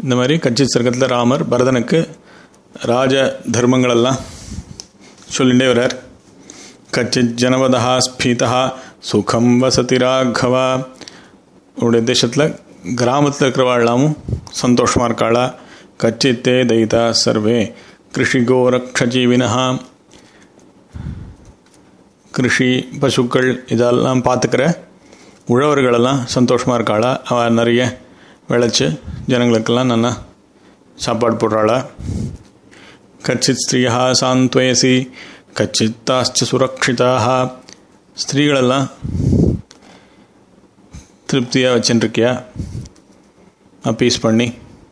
இந்த மாதிரி கச்சித் சர்க்கத்தில் ராமர் பரதனுக்கு ராஜ தர்மங்களெல்லாம் சொல்லிகிட்டே வர்றார் கச்சித் ஜனவதா ஸ்பீதா சுகம் வசதி ராகவா உடைய தேசத்தில் கிராமத்தில் இருக்கிறவாழ்லாமும் சந்தோஷமாக இருக்காளா கச்சித்தே தைதா சர்வே கிருஷிகோ ரக்ஷஜீவினா கிருஷி பசுக்கள் இதெல்லாம் பார்த்துக்கிற உழவர்களெல்லாம் சந்தோஷமாக இருக்காளா அவள் நிறைய விளைச்சி ஜனங்களுக்கெல்லாம் நல்லா சாப்பாடு போடுறாளா கச்சித் ஸ்திரீயா சாந்த்வயசி கச்சித்தாச்ச சுரக்ஷிதாக ஸ்திரீகளெல்லாம் திருப்தியாக வச்சுட்டுருக்கியா அப்பீஸ் பண்ணி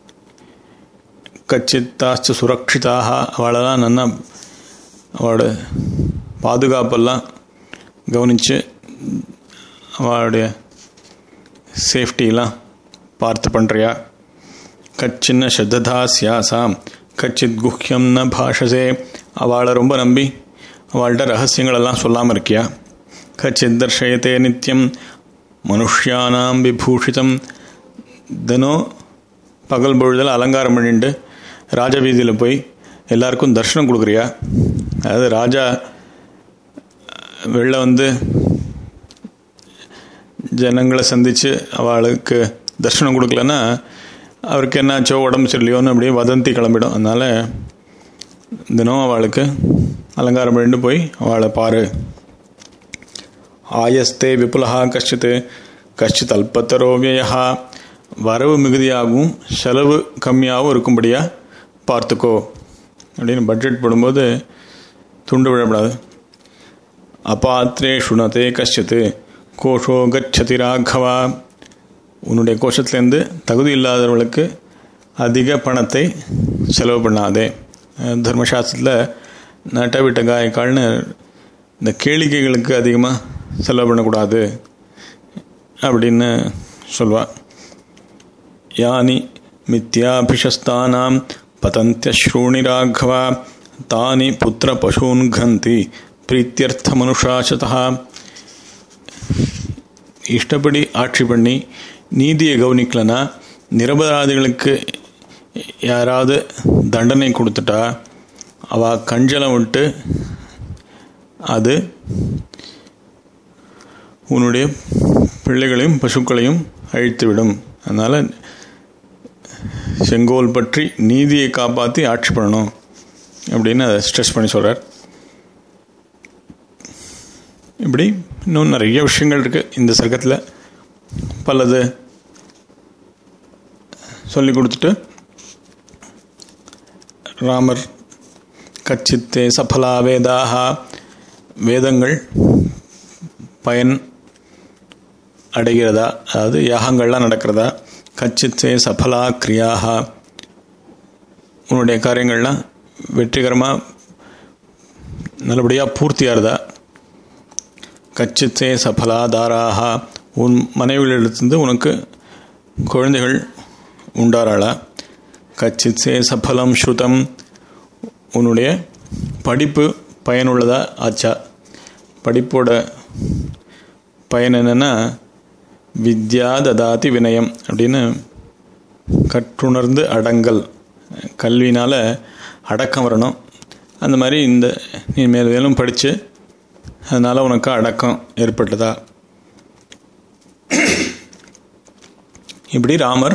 கச்சித்தாச்ச சுரக்ஷிதாக அவளெல்லாம் நல்லா அவளோட பாதுகாப்பெல்லாம் கவனித்து அவளுடைய சேஃப்டியெல்லாம் பார்த்து பண்ணுறியா கச்சின்ன ஸ்ரத்ததா சியாசாம் கச்சித் குஹ்யம் ந பாஷசே அவளை ரொம்ப நம்பி அவள்கிட்ட ரகசியங்களெல்லாம் சொல்லாமல் இருக்கியா கச்சித் தர்ஷயத்தே நித்தியம் மனுஷியானாம் விபூஷிதம் தினம் பகல் பொழுதில் அலங்காரம் பண்ணிட்டு ராஜவீதியில் போய் எல்லாருக்கும் தர்ஷனம் கொடுக்குறியா அதாவது ராஜா வெளில வந்து ஜனங்களை சந்தித்து அவளுக்கு தர்ஷனம் கொடுக்கலன்னா அவருக்கு என்னாச்சோ உடம்பு சரியில்லையோன்னு அப்படியே வதந்தி கிளம்பிடும் அதனால் தினம் அவளுக்கு அலங்காரம் பண்ணிட்டு போய் அவளை பாரு ஆயஸ்தே விபுலா கஷ்டித் கஷ்டித் அல்பத்தரோ வியா வரவு மிகுதியாகவும் செலவு கம்மியாகவும் இருக்கும்படியாக பார்த்துக்கோ அப்படின்னு பட்ஜெட் போடும்போது துண்டு விழப்படாது அபாத்திரே சுணத்தே கஷ்டித் கோஷோ கச்சதி ராகவா உன்னுடைய கோஷத்துலேருந்து தகுதி இல்லாதவர்களுக்கு அதிக பணத்தை செலவு பண்ணாதே தர்மசாஸ்திரத்தில் நட்ட விட்ட காயக்கால்னு இந்த கேளிக்கைகளுக்கு அதிகமாக செலவு பண்ணக்கூடாது அப்படின்னு சொல்வா யானி மித்யாபிஷஸ்தானாம் பதந்தியஸ்ரூணி ராகவா தானி புத்திர பசூன் கந்தி பிரீத்தியர்த்த மனுஷாசதா இஷ்டப்படி ஆட்சி பண்ணி நீதியை கவனிக்கலனா நிரபராதிகளுக்கு யாராவது தண்டனை கொடுத்துட்டா அவ கஞ்சலம் விட்டு அது உன்னுடைய பிள்ளைகளையும் பசுக்களையும் அழித்துவிடும் அதனால் செங்கோல் பற்றி நீதியை காப்பாற்றி ஆட்சி பண்ணணும் அப்படின்னு அதை ஸ்ட்ரெஸ் பண்ணி சொல்கிறார் இப்படி இன்னும் நிறைய விஷயங்கள் இருக்குது இந்த சர்க்கத்தில் பலது சொல்லி கொடுத்துட்டு ராமர் கச்சித்தே சஃபலா வேதாக வேதங்கள் பயன் அடைகிறதா அதாவது யாகங்கள்லாம் நடக்கிறதா கச்சித்தே சஃபலா கிரியாக உன்னுடைய காரியங்கள்லாம் வெற்றிகரமாக நல்லபடியாக பூர்த்தியாகிறதா கச்சித்தே சஃபலாதாராக உன் மனைவியிலிருந்து உனக்கு குழந்தைகள் உண்டாராளா கச்சித்தே சஃபலம் ஸ்ருதம் உன்னுடைய படிப்பு பயனுள்ளதா ஆச்சா படிப்போட பயன் என்னென்னா வித்யா ததாதி வினயம் அப்படின்னு கற்றுணர்ந்து அடங்கல் கல்வினால் அடக்கம் வரணும் அந்த மாதிரி இந்த நீ மேல் மேலும் படித்து அதனால் உனக்கு அடக்கம் ஏற்பட்டதா இப்படி ராமர்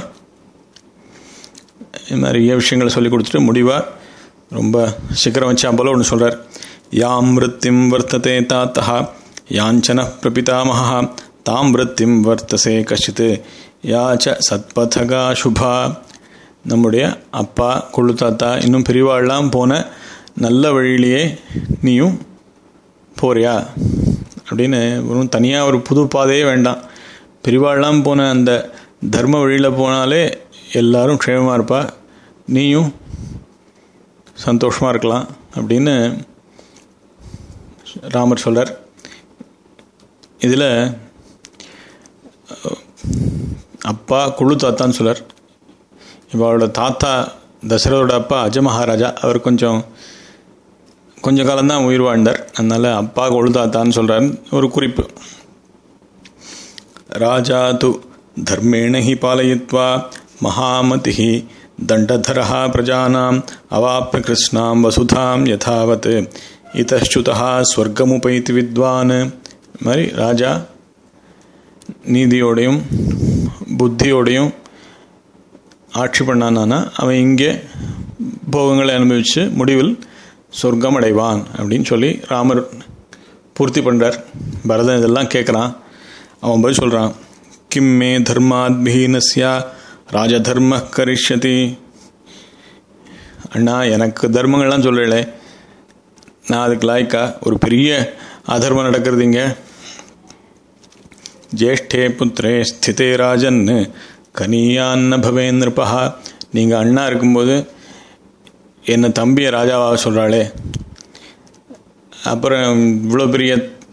இது நிறைய விஷயங்களை சொல்லி கொடுத்துட்டு முடிவாக ரொம்ப சிக்கரம் வச்சா போல ஒன்று சொல்கிறார் யாம் விருத்திம் வர்த்ததே தாத்தா யாஞ்சன பிரபிதாமகா தாம் விருத்திம் வர்த்தசே கஷித்து யாச்ச சத்பதகா சுபா நம்முடைய அப்பா கொள்ளு தாத்தா இன்னும் பிரிவாள்லாம் போன நல்ல வழியிலேயே நீயும் போறியா அப்படின்னு வெறும் தனியாக ஒரு புது பாதையே வேண்டாம் பிரிவாள்லாம் போன அந்த தர்ம வழியில் போனாலே எல்லாரும் க்ஷேமமாக இருப்பா நீயும் சந்தோஷமாக இருக்கலாம் அப்படின்னு ராமர் சொல்கிறார் இதில் அப்பா குழு தாத்தான்னு சொல்லார் இப்போ அவரோட தாத்தா தசரதோட அப்பா அஜ மகாராஜா அவர் கொஞ்சம் கொஞ்ச காலம்தான் உயிர் வாழ்ந்தார் அதனால் அப்பா கொழு தாத்தான்னு சொல்கிறார் ஒரு குறிப்பு ராஜா து தர்மேண ஹி பாலயித்வா மகாமதி दण्डधरः प्रजानाम् अवाप्य कृष्णां वसुधां यथावत् इतश्च्युतः स्वर्गमुपैति विद्वान् மாதிரி ராஜா நீதியோடையும் புத்தியோடையும் ஆட்சி பண்ணானா அவன் இங்கே போகங்களை அனுபவித்து முடிவில் சொர்க்கம் அடைவான் அப்படின்னு சொல்லி ராமர் பூர்த்தி பண்ணுறார் பரதன் இதெல்லாம் கேட்குறான் அவன் போய் சொல்கிறான் கிம் மே தர்மாத்பீனஸ்யா ராஜதர்ம கரிஷ்யதி அண்ணா எனக்கு தர்மங்கள்லாம் சொல்லலை நான் அதுக்கு லாய்க்கா ஒரு பெரிய அதர்மம் நடக்கிறது இங்கே ஜேஷ்டே புத்திரே ஸ்திதே ராஜன் கனியான்ன பவேன் நிருப்பா நீங்கள் அண்ணா இருக்கும்போது என்னை தம்பியை ராஜாவாக சொல்கிறாளே அப்புறம் இவ்வளோ பெரிய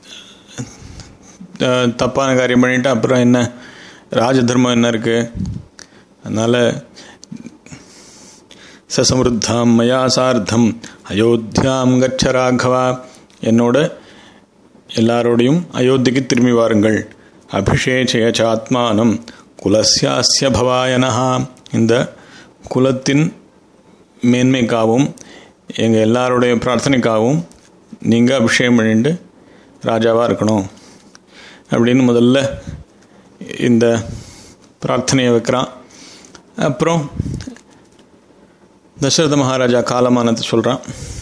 தப்பான காரியம் பண்ணிட்டு அப்புறம் என்ன ராஜதர்மம் என்ன இருக்குது அதனால் சசமிருத்தாம் மயா சார்த்தம் அயோத்தியாம் கச்ச ராகவா என்னோட எல்லாரோடையும் அயோத்திக்கு திரும்பி வாருங்கள் அபிஷேச்சய சாத்மானம் குலசியாஸ்ய பவாயனஹா இந்த குலத்தின் மேன்மைக்காகவும் எங்கள் எல்லாருடைய பிரார்த்தனைக்காகவும் நீங்கள் அபிஷேகம் பண்ணிட்டு ராஜாவாக இருக்கணும் அப்படின்னு முதல்ல இந்த பிரார்த்தனையை வைக்கிறான் அப்புறம் தசரத மகாராஜா காலமானது சொல்கிறான்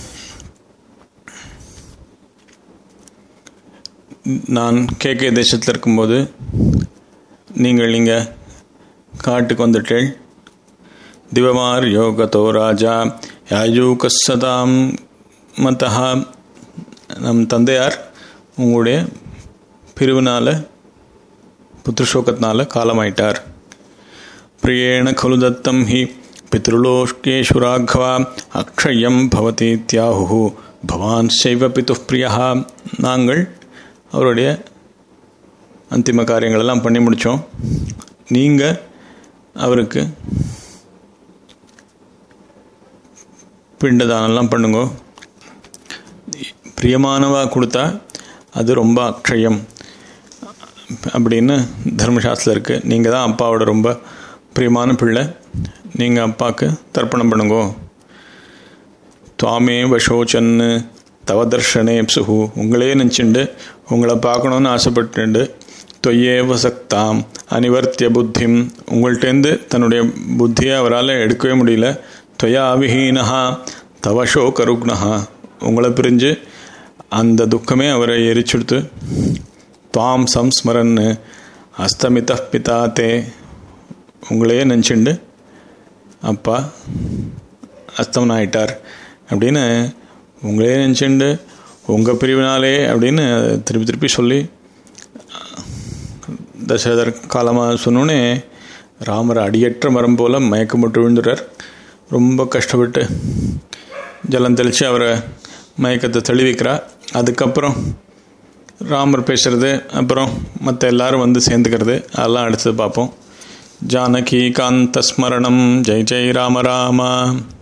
நான் கேகே தேசத்தில் இருக்கும்போது நீங்கள் நீங்கள் காட்டுக்கு வந்துட்டேள் திவமார் யோகத்தோ ராஜா யாயூகசதாம் மத்தா நம் தந்தையார் உங்களுடைய பிரிவினால் புத்திரசோகத்தினால காலமாயிட்டார் பிரியேண खलु दत्तं हि पितृलोकेषु राघवा அக்ஷயம் பவதி தியாகு பவான் சைவ பித்து பிரியா நாங்கள் அவருடைய அந்திம காரியங்களெல்லாம் பண்ணி முடித்தோம் நீங்கள் அவருக்கு பிண்டதானெல்லாம் பண்ணுங்க பிரியமானவா கொடுத்தா அது ரொம்ப அக்ஷயம் அப்படின்னு தர்மசாஸ்திரம் இருக்குது நீங்கள் தான் அப்பாவோட ரொம்ப பிரியமான பிள்ளை நீங்கள் அப்பாவுக்கு தர்ப்பணம் பண்ணுங்க துவாமே வசோச்சன்னு தவ தர்ஷனே சுகு உங்களே நினச்சிண்டு உங்களை பார்க்கணுன்னு ஆசைப்பட்டுண்டு தொய்யே வசக்தாம் அனிவர்த்திய புத்திம் உங்கள்கிட்டேருந்து தன்னுடைய புத்தியை அவரால் எடுக்கவே முடியல தொயா விஹீனஹா தவஷோ கருக்னஹா உங்களை பிரிஞ்சு அந்த துக்கமே அவரை எரிச்சுடுத்து துவாம் சம்ஸ்மரன்னு அஸ்தமித பிதா தே உங்களையே நினச்சிண்டு அப்பா அஸ்தமனம் ஆயிட்டார் அப்படின்னு உங்களே நினச்சிண்டு உங்கள் பிரிவினாலே அப்படின்னு திருப்பி திருப்பி சொல்லி தசரதர் காலமாக சொன்னோன்னே ராமர் அடியற்ற மரம் போல் மயக்கமிட்டு விழுந்துடுறார் ரொம்ப கஷ்டப்பட்டு ஜலம் தெளித்து அவரை மயக்கத்தை தெளிவிக்கிறா அதுக்கப்புறம் ராமர் பேசுறது அப்புறம் மற்ற எல்லாரும் வந்து சேர்ந்துக்கிறது அதெல்லாம் அடுத்தது பார்ப்போம் ஜானகி காந்த ஸ்மரணம் ஜெய் ஜெய் ராம ராமா